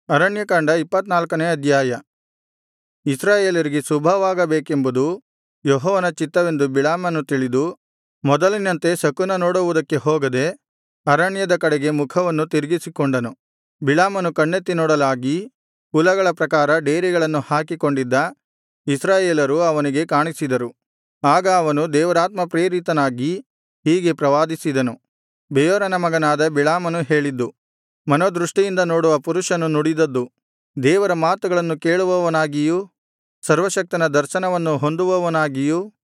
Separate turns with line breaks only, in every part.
ಅರಣ್ಯಕಾಂಡ ಇಪ್ಪತ್ತನಾಲ್ಕನೇ ಅಧ್ಯಾಯ ಇಸ್ರಾಯೇಲರಿಗೆ ಶುಭವಾಗಬೇಕೆಂಬುದು ಯೆಹೋವನ ಚಿತ್ತವೆಂದು ಬಿಳಾಮನು ತಿಳಿದು ಮೊದಲಿನಂತೆ ಶಕುನ ನೋಡುವುದಕ್ಕೆ ಹೋಗದೆ ಅರಣ್ಯದ ಕಡೆಗೆ ಮುಖವನ್ನು ತಿರುಗಿಸಿಕೊಂಡನು ಬಿಳಾಮನು ಕಣ್ಣೆತ್ತಿ ನೋಡಲಾಗಿ ಕುಲಗಳ ಪ್ರಕಾರ ಡೇರೆಗಳನ್ನು ಹಾಕಿಕೊಂಡಿದ್ದ ಇಸ್ರಾಯೇಲರು ಅವನಿಗೆ ಕಾಣಿಸಿದರು ಆಗ ಅವನು ದೇವರಾತ್ಮಪ್ರೇರಿತನಾಗಿ ಹೀಗೆ ಪ್ರವಾದಿಸಿದನು ಬೆಯೋರನ ಮಗನಾದ ಬಿಳಾಮನು ಹೇಳಿದ್ದು ಮನೋದೃಷ್ಟಿಯಿಂದ ನೋಡುವ ಪುರುಷನು ನುಡಿದದ್ದು ದೇವರ ಮಾತುಗಳನ್ನು ಕೇಳುವವನಾಗಿಯೂ ಸರ್ವಶಕ್ತನ ದರ್ಶನವನ್ನು ಹೊಂದುವವನಾಗಿಯೂ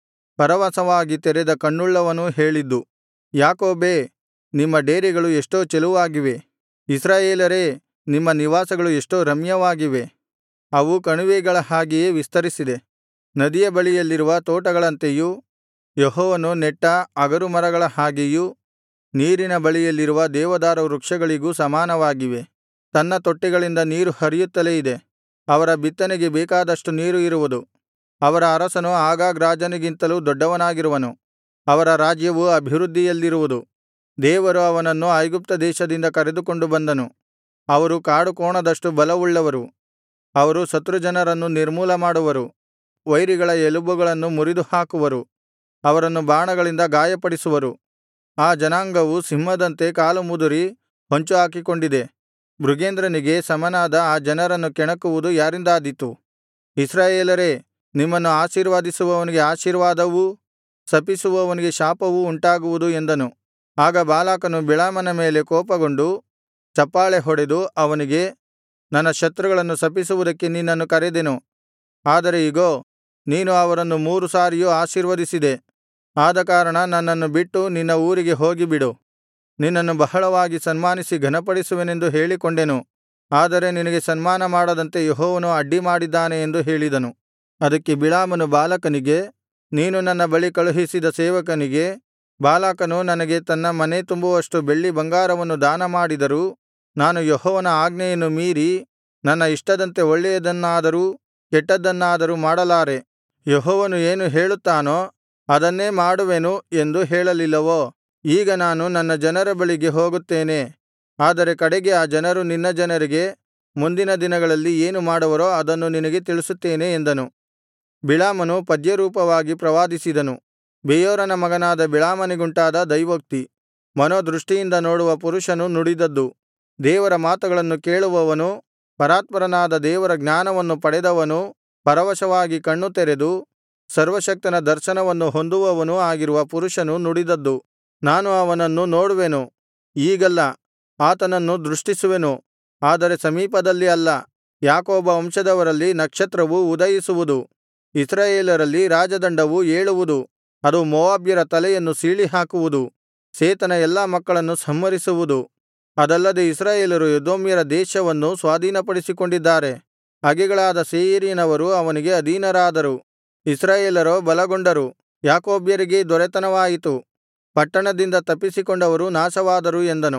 ಪರವಶವಾಗಿ ತೆರೆದ ಕಣ್ಣುಳ್ಳವನೂ ಹೇಳಿದ್ದು ಯಾಕೋಬೇ ನಿಮ್ಮ ಡೇರೆಗಳು ಎಷ್ಟೋ ಚೆಲುವಾಗಿವೆ ಇಸ್ರಾಯೇಲರೇ ನಿಮ್ಮ ನಿವಾಸಗಳು ಎಷ್ಟೋ ರಮ್ಯವಾಗಿವೆ ಅವು ಕಣಿವೆಗಳ ಹಾಗೆಯೇ ವಿಸ್ತರಿಸಿದೆ ನದಿಯ ಬಳಿಯಲ್ಲಿರುವ ತೋಟಗಳಂತೆಯೂ ಯೆಹೋವನು ನೆಟ್ಟ ಅಗರು ಮರಗಳ ಹಾಗೆಯೂ ನೀರಿನ ಬಳಿಯಲ್ಲಿರುವ ದೇವದಾರು ವೃಕ್ಷಗಳಿಗೂ ಸಮಾನವಾಗಿವೆ ತನ್ನ ತೊಟ್ಟಿಗಳಿಂದ ನೀರು ಹರಿಯುತ್ತಲೇ ಇದೆ ಅವರ ಬಿತ್ತನೆಗೆ ಬೇಕಾದಷ್ಟು ನೀರು ಇರುವುದು ಅವರ ಅರಸನು ಆಗಾಗ್ ರಾಜನಿಗಿಂತಲೂ ದೊಡ್ಡವನಾಗಿರುವನು ಅವರ ರಾಜ್ಯವು ಅಭಿವೃದ್ಧಿಯಲ್ಲಿರುವುದು ದೇವರು ಅವನನ್ನು ಐಗುಪ್ತ ದೇಶದಿಂದ ಕರೆದುಕೊಂಡು ಬಂದನು ಅವರು ಕಾಡುಕೋಣದಷ್ಟು ಬಲವುಳ್ಳವರು ಅವರು ಶತ್ರುಜನರನ್ನು ನಿರ್ಮೂಲಮಾಡುವರು ವೈರಿಗಳ ಎಲುಬುಗಳನ್ನು ಮುರಿದುಹಾಕುವರು ಅವರನ್ನು ಬಾಣಗಳಿಂದ ಗಾಯಪಡಿಸುವರು ಆ ಜನಾಂಗವು ಸಿಂಹದಂತೆ ಕಾಲುಮುದುರಿ ಹೊಂಚುಹಾಕಿಕೊಂಡಿದೆ ಮೃಗೇಂದ್ರನಿಗೆ ಸಮನಾದ ಆ ಜನರನ್ನು ಕೆಣಕುವುದು ಯಾರಿಂದಾದೀತು ಇಸ್ರಾಯೇಲರೇ ನಿಮ್ಮನ್ನು ಆಶೀರ್ವದಿಸುವವನಿಗೆ ಆಶೀರ್ವಾದವೂ ಶಪಿಸುವವನಿಗೆ ಶಾಪವೂ ಉಂಟಾಗುವುದು ಎಂದನು ಆಗ ಬಾಲಾಕನು ಬಿಳಾಮನ ಮೇಲೆ ಕೋಪಗೊಂಡು ಚಪ್ಪಾಳೆ ಹೊಡೆದು ಅವನಿಗೆ ನನ್ನ ಶತ್ರುಗಳನ್ನು ಶಪಿಸುವುದಕ್ಕೆ ನಿನ್ನನ್ನು ಕರೆದೆನು ಆದರೆ ಇಗೋ ನೀನು ಅವರನ್ನು ಮೂರು ಸಾರಿಯೂ ಆಶೀರ್ವದಿಸಿದೆ ಆದಕಾರಣ ನನ್ನನ್ನು ಬಿಟ್ಟು ನಿನ್ನ ಊರಿಗೆ ಹೋಗಿಬಿಡು ನಿನ್ನನ್ನು ಬಹಳವಾಗಿ ಸನ್ಮಾನಿಸಿ ಘನಪಡಿಸುವೆನೆಂದು ಹೇಳಿಕೊಂಡೆನು ಆದರೆ ನಿನಗೆ ಸನ್ಮಾನ ಮಾಡದಂತೆ ಯೆಹೋವನು ಅಡ್ಡಿಮಾಡಿದ್ದಾನೆ ಎಂದು ಹೇಳಿದನು ಅದಕ್ಕೆ ಬಿಳಾಮನು ಬಾಲಾಕನಿಗೆ ನೀನು ನನ್ನ ಬಳಿ ಕಳುಹಿಸಿದ ಸೇವಕನಿಗೆ ಬಾಲಾಕನು ನನಗೆ ತನ್ನ ಮನೆ ತುಂಬುವಷ್ಟು ಬೆಳ್ಳಿ ಬಂಗಾರವನ್ನು ದಾನಮಾಡಿದರೂ ನಾನು ಯೆಹೋವನ ಆಜ್ಞೆಯನ್ನು ಮೀರಿ ನನ್ನ ಇಷ್ಟದಂತೆ ಒಳ್ಳೆಯದನ್ನಾದರೂ ಕೆಟ್ಟದ್ದನ್ನಾದರೂ ಮಾಡಲಾರೆ ಯೆಹೋವನು ಏನು ಹೇಳುತ್ತಾನೋ ಅದನ್ನೇ ಮಾಡುವೆನು ಎಂದು ಹೇಳಲಿಲ್ಲವೋ ಈಗ ನಾನು ನನ್ನ ಜನರ ಬಳಿಗೆ ಹೋಗುತ್ತೇನೆ ಆದರೆ ಕಡೆಗೆ ಆ ಜನರು ನಿನ್ನ ಜನರಿಗೆ ಮುಂದಿನ ದಿನಗಳಲ್ಲಿ ಏನು ಮಾಡುವರೋ ಅದನ್ನು ನಿನಗೆ ತಿಳಿಸುತ್ತೇನೆ ಎಂದನು ಬಿಳಾಮನು ಪದ್ಯರೂಪವಾಗಿ ಪ್ರವಾದಿಸಿದನು ಬೆಯೋರನ ಮಗನಾದ ಬಿಳಾಮನಿಗುಂಟಾದ ದೈವೋಕ್ತಿ ಮನೋದೃಷ್ಟಿಯಿಂದ ನೋಡುವ ಪುರುಷನು ನುಡಿದದ್ದು ದೇವರ ಮಾತುಗಳನ್ನು ಕೇಳುವವನು ಪರಾತ್ಪರನಾದ ದೇವರ ಜ್ಞಾನವನ್ನು ಪಡೆದವನು ಪರವಶವಾಗಿ ಕಣ್ಣು ತೆರೆದು ಸರ್ವಶಕ್ತನ ದರ್ಶನವನ್ನು ಹೊಂದುವವನೂ ಆಗಿರುವ ಪುರುಷನು ನುಡಿದದ್ದು ನಾನು ಅವನನ್ನು ನೋಡುವೆನು ಈಗಲ್ಲ ಆತನನ್ನು ದೃಷ್ಟಿಸುವೆನು ಆದರೆ ಸಮೀಪದಲ್ಲಿ ಅಲ್ಲ ಯಾಕೋಬ ವಂಶದವರಲ್ಲಿ ನಕ್ಷತ್ರವು ಉದಯಿಸುವುದು ಇಸ್ರಾಯೇಲರಲ್ಲಿ ರಾಜದಂಡವು ಏಳುವುದು ಅದು ಮೋವಾಬ್ಯರ ತಲೆಯನ್ನು ಸೀಳಿಹಾಕುವುದು ಸೇತನ ಎಲ್ಲಾ ಮಕ್ಕಳನ್ನು ಸಂಹರಿಸುವುದು ಅದಲ್ಲದೆ ಇಸ್ರಾಯೇಲರು ಎದೋಮ್ಯರ ದೇಶವನ್ನು ಸ್ವಾಧೀನಪಡಿಸಿಕೊಂಡಿದ್ದಾರೆ ಅಗೆಗಳಾದ ಸೇಯೀರಿನವರು ಅವನಿಗೆ ಅಧೀನರಾದರು ಇಸ್ರಾಯೇಲರೋ ಬಲಗೊಂಡರು ಯಾಕೋಬ್ಯರಿಗೇ ದೊರೆತನವಾಯಿತು ಪಟ್ಟಣದಿಂದ ತಪ್ಪಿಸಿಕೊಂಡವರು ನಾಶವಾದರು ಎಂದನು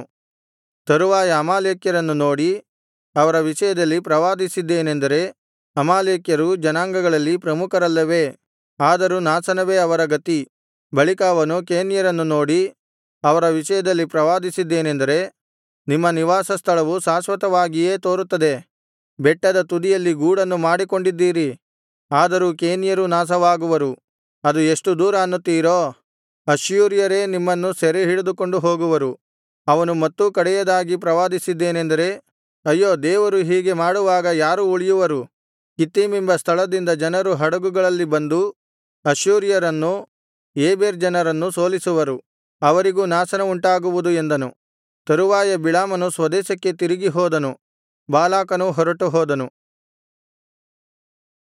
ತರುವಾಯ ಅಮಾಲೇಕ್ಯರನ್ನು ನೋಡಿ ಅವರ ವಿಷಯದಲ್ಲಿ ಪ್ರವಾದಿಸಿದ್ದೇನೆಂದರೆ ಅಮಾಲೇಕ್ಯರು ಜನಾಂಗಗಳಲ್ಲಿ ಪ್ರಮುಖರಲ್ಲವೇ ಆದರೂ ನಾಶನವೇ ಅವರ ಗತಿ ಬಳಿಕ ಅವನು ಕೇನ್ಯರನ್ನು ನೋಡಿ ಅವರ ವಿಷಯದಲ್ಲಿ ಪ್ರವಾದಿಸಿದ್ದೇನೆಂದರೆ ನಿಮ್ಮ ನಿವಾಸ ಸ್ಥಳವು ಶಾಶ್ವತವಾಗಿಯೇ ತೋರುತ್ತದೆ ಬೆಟ್ಟದ ತುದಿಯಲ್ಲಿ ಗೂಡನ್ನು ಮಾಡಿಕೊಂಡಿದ್ದೀರಿ ಆದರೂ ಕೇನ್ಯರು ನಾಶವಾಗುವರು ಅದು ಎಷ್ಟು ದೂರ ಅನ್ನುತ್ತೀರೋ ಅಶ್ಶೂರ್ಯರೇ ನಿಮ್ಮನ್ನು ಸೆರೆಹಿಡಿದುಕೊಂಡು ಹೋಗುವರು ಅವನು ಮತ್ತೂ ಕಡೆಯದಾಗಿ ಪ್ರವಾದಿಸಿದ್ದೇನೆಂದರೆ ಅಯ್ಯೋ ದೇವರು ಹೀಗೆ ಮಾಡುವಾಗ ಯಾರು ಉಳಿಯುವರು ಕಿತ್ತೀಮೆಂಬ ಸ್ಥಳದಿಂದ ಜನರು ಹಡಗುಗಳಲ್ಲಿ ಬಂದು ಅಶ್ಶೂರ್ಯರನ್ನೂ ಏಬೆರ್ ಜನರನ್ನೂ ಸೋಲಿಸುವರು ಅವರಿಗೂ ನಾಶನ ಉಂಟಾಗುವುದು ಎಂದನು ತರುವಾಯ ಬಿಳಾಮನು ಸ್ವದೇಶಕ್ಕೆ ತಿರುಗಿ ಹೋದನು ಬಾಲಾಕನೂ ಹೊರಟು ಹೋದನು